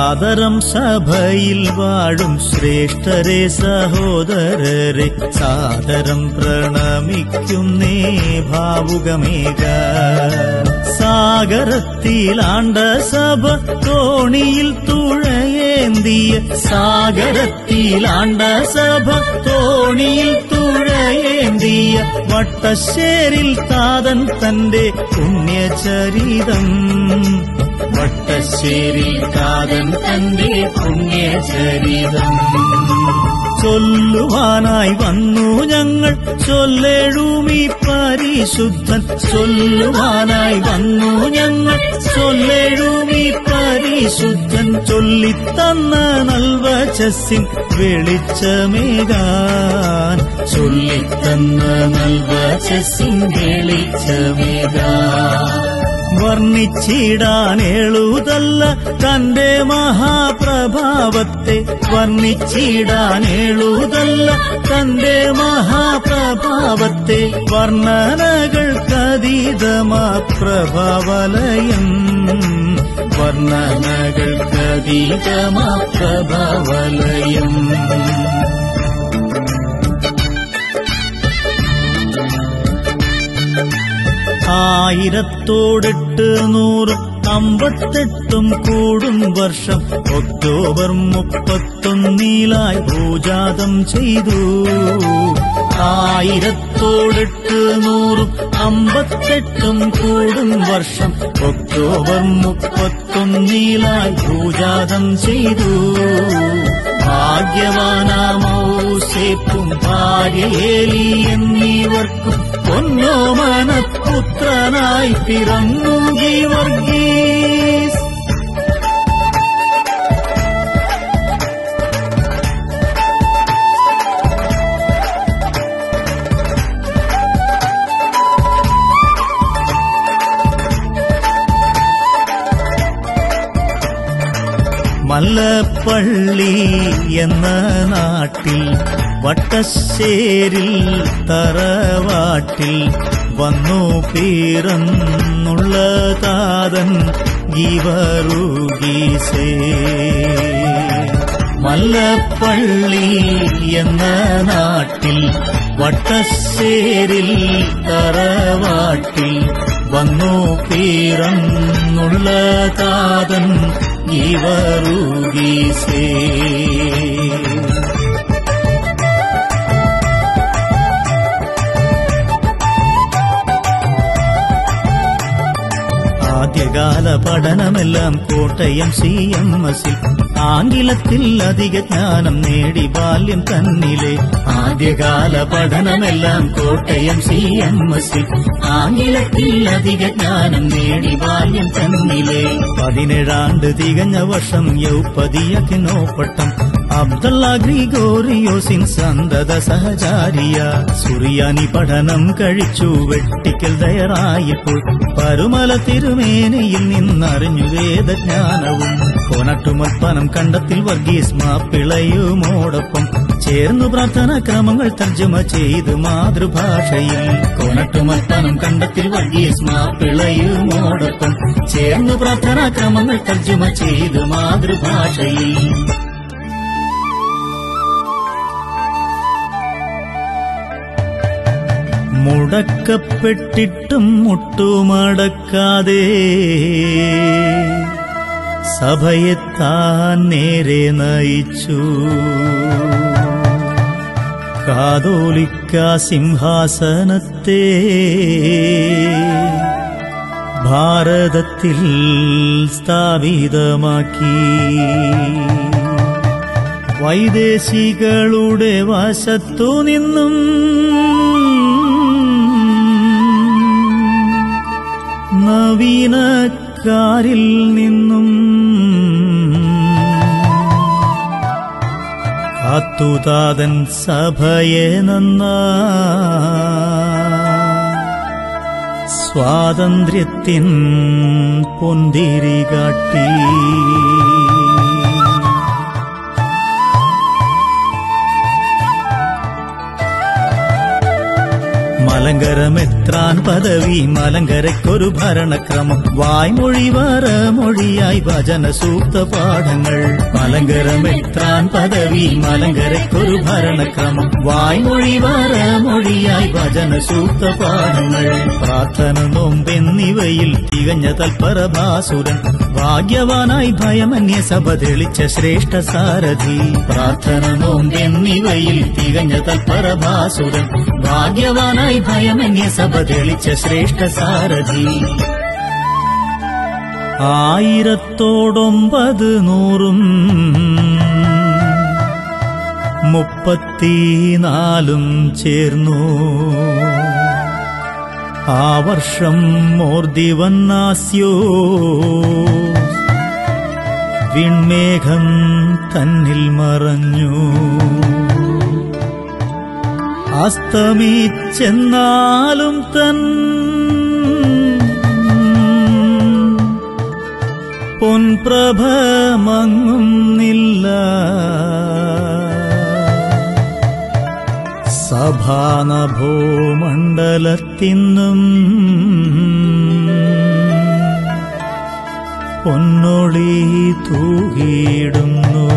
സാദരം സഭയിൽ വാഴും ശ്രേഷ്ഠരെ സഹോദരരെ സാദരം പ്രണമിക്കുന്നേ ഭാവുകമേക സാഗരത്തിലാണ്ട സഭ തോണിയിൽ തുഴയേന്തിയ സാഗരത്തിലാണ്ട സഭ തോണിയിൽ തുഴയേന്തിയ വട്ടശ്ശേരിൽ താതൻ തന്റെ പുണ്യചരിതം വട്ടശ്ശേരി കാതൻ തന്റെ പുണ്യചരിതം ചൊല്ലുവാനായി വന്നു ഞങ്ങൾ ചൊല്ലേഴുമീ പരിശുദ്ധൻ ചൊല്ലുവാനായി വന്നു ഞങ്ങൾ ചൊല്ലേഴുമീ പരിശുദ്ധൻ ചൊല്ലിത്തന്ന നൽവചസ്സിൻ വെളിച്ചമേകാൻ ചൊല്ലിത്തന്ന നൽവചസ്സിൻ വെളിച്ചമേകാൻ വർണ്ണിച്ചിടാൻ എഴുതല്ല തന്റെ മഹാപ്രഭാവത്തെ വർണ്ണിച്ചിടാൻ എഴുതല്ല തന്റെ മഹാപ്രഭാവത്തെ വർണ്ണനകൾക്കതീതമാ പ്രഭാവലയം വർണ്ണനകൾക്കതീതമാ പ്രഭാവലയം ആയിരത്തോടെട്ട് നൂറ് അമ്പത്തെട്ടും കൂടും വർഷം ഒക്ടോബർ മുപ്പത്തൊന്നിലായി ഭൂജാതം ചെയ്തു ആയിരത്തോടെട്ട് നൂറും അമ്പത്തെട്ടും കൂടും വർഷം ഒക്ടോബർ മുപ്പത്തൊന്നിലായി ഭൂജാതം ചെയ്തു ഭാഗ്യവാനാമൗസേപ്പും ഭാര്യയേലി എന്നിവർക്കും പൊന്നോമനപുത്രനായി പിറന്നു ഗീവർഗീസ് മല്ലപ്പള്ളി എന്ന നാട്ടിൽ വട്ടശ്ശേരിൽ തറവാട്ടിൽ വന്നു പീറന്നുള്ള താതൻ ഗീവറുഗീസേ മല്ലപ്പള്ളി എന്ന നാട്ടിൽ വട്ടശ്ശേരിൽ തറവാട്ടിൽ വന്നു പീറന്നുള്ള താതൻ ഗീവറുഗീസേ ആദ്യകാല പഠനമെല്ലാം കോട്ടയം സി എം എസിൽ ആംഗലത്തിൽ അധിക ജ്ഞാനം നേടി ബാല്യം തന്നിലെ ആദ്യകാല പഠനമെല്ലാം കോട്ടയം സി എം എസിൽ ആംഗലത്തിൽ അധിക ജ്ഞാനം നേടി ബാല്യം തന്നിലെ പതിനേഴാണ്ട് തികഞ്ഞ വർഷം യൗപതിയക്കിനോപ്പട്ടം അബ്ദുള്ള ഗ്രിഗോറിയോസിൻ സന്തത സഹചാരിയ സുറിയാനി പഠനം കഴിച്ചു വെട്ടിക്കൽ തയ്യാറായപ്പോൾ പരുമല തിരുമേനയിൽ നിന്നറിഞ്ഞു വേദജ്ഞാനവും കോനട്ടുമൽപ്പനം കണ്ടത്തിൽ വർഗീസ് മാപ്പിളയുമോടൊപ്പം ചേർന്നു പ്രാർത്ഥനാ ക്രമങ്ങൾ തർജ്ജമ ചെയ്ത് മാതൃഭാഷയിൽ കോനട്ടുമൽപ്പനം കണ്ടത്തിൽ വർഗീസ് മാപ്പിളയുമോടൊപ്പം ചേർന്നു പ്രാർത്ഥനാ ക്രമങ്ങൾ തർജ്ജമ ചെയ്ത് മാതൃഭാഷയിൽ മുടക്കപ്പെട്ടിട്ടും മുട്ടുമടക്കാതെ സഭയെ താൻ നേരെ നയിച്ചു കാതോലിക്ക സിംഹാസനത്തെ ഭാരതത്തിൽ സ്ഥാപിതമാക്കി വൈദേശികളുടെ വശത്തു നിന്നും നവീനക്കാരിൽ നിന്നും കാത്തുതാതൻ സഭയെ നന്നാ സ്വാതന്ത്ര്യത്തിൻ പൊന്തിരി കാട്ടി മലങ്കരമെത്രാൻ പദവി മലങ്കരയ്ക്കൊരു ഭരണക്രമം വായ്മൊഴി മൊഴിയായി ഭജന സൂക്ത പാഠങ്ങൾ മലങ്കരമെത്രാൻ പദവി മലങ്കരയ്ക്കൊരു ഭരണക്രമം വായ്മൊഴി മൊഴിയായി ഭജന സൂക്ത പാഠങ്ങൾ പ്രാർത്ഥന നോമ്പെന്നിവയിൽ തികഞ്ഞ തൽപരഭാസുരൻ ഭാഗ്യവാനായി ഭയമന്യ സഭ തെളിച്ച ശ്രേഷ്ഠ സാരഥി പ്രാർത്ഥന നോമ്പെന്നിവയിൽ തികഞ്ഞ തൽപരഭാസുരൻ ഭാഗ്യവാനായി ഭയമന്യ സഭ തെളിച്ച ശ്രേഷ്ഠ സാരഥി ആയിരത്തോടൊമ്പത് നൂറും മുപ്പത്തിനാലും ചേർന്നു ആ വർഷം മോർദിവന്നാസ്യോ വിൺമേഘം തന്നിൽ മറഞ്ഞു അസ്തമിച്ചെന്നാലും തൻ പൊൻപ്രഭ മങ്ങുന്നില്ല സഭാനഭോമണ്ഡലത്തിന്നും പൊന്നൊളി തൂകിയിടുന്നു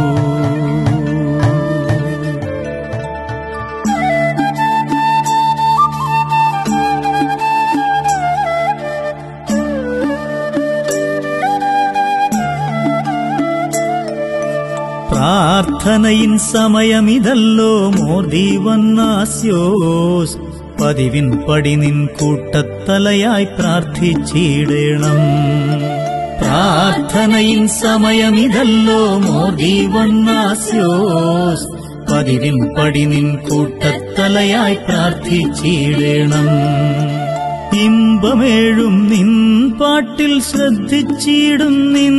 പ്രാർത്ഥനയിൻ സമയമിതല്ലോ മോർദി വന്നാസ്യോസ് പതിവിൻ പടി നിൻ കൂട്ടത്തലയായി പ്രാർത്ഥിച്ചിടണം പ്രാർത്ഥനയിൻ സമയമിതല്ലോ മോർദി വന്നാസ്യോസ് പതിവിൻ പടി നിൻ കൂട്ടത്തലയായി പ്രാർത്ഥിച്ചിടണം ഇമ്പമേഴും നിൻ പാട്ടിൽ ശ്രദ്ധിച്ചിടും നിൻ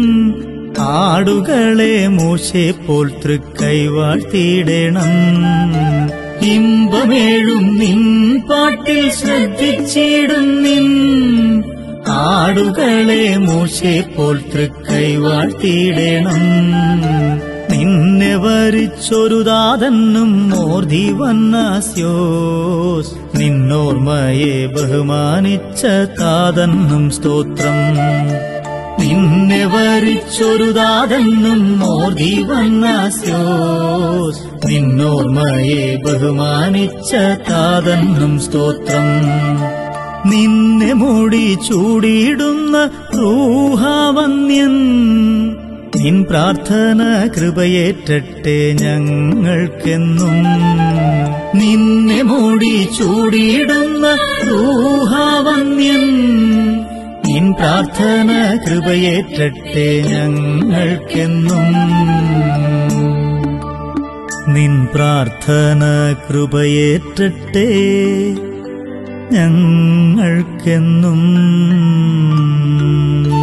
ആടുകളെ മൂശെ പോൽ തൃക്കൈ വാഴ്ത്തിയിടണം ഇമ്പമേഴും നിൻ പാട്ടിൽ ശ്രദ്ധിച്ചിടും നിൻ ആടുകളെ മൂശെ പോൽ തൃക്കൈ വാഴ്ത്തിയിടണം നിന്നെ വരിച്ചൊരു ദാതന്നും മോർദി വന്നാസ്യോസ് നിന്നോർമ്മയെ ബഹുമാനിച്ച താതന്നും സ്തോത്രം നിന്നെ വരിച്ചൊരു ദാതന്നും മോർദി വന്നാസ്യോസ് നിന്നോർമ്മയെ ബഹുമാനിച്ച താതന്നും സ്തോത്രം നിന്നെ മൂടി ചൂടിയിടുന്ന റൂഹാവന്യൻ നിൻ പ്രാർത്ഥന കൃപയേറ്റട്ടെ ഞങ്ങൾക്കെന്നും നിന്നെ മൂടി ചൂടിയിടുന്ന റൂഹാവന്യൻ നിൻ പ്രാർത്ഥന കൃപയേറ്റട്ടെ ഞങ്ങൾക്കെന്നും നിൻ പ്രാർത്ഥന കൃപയേറ്റട്ടെ ഞങ്ങൾക്കെന്നും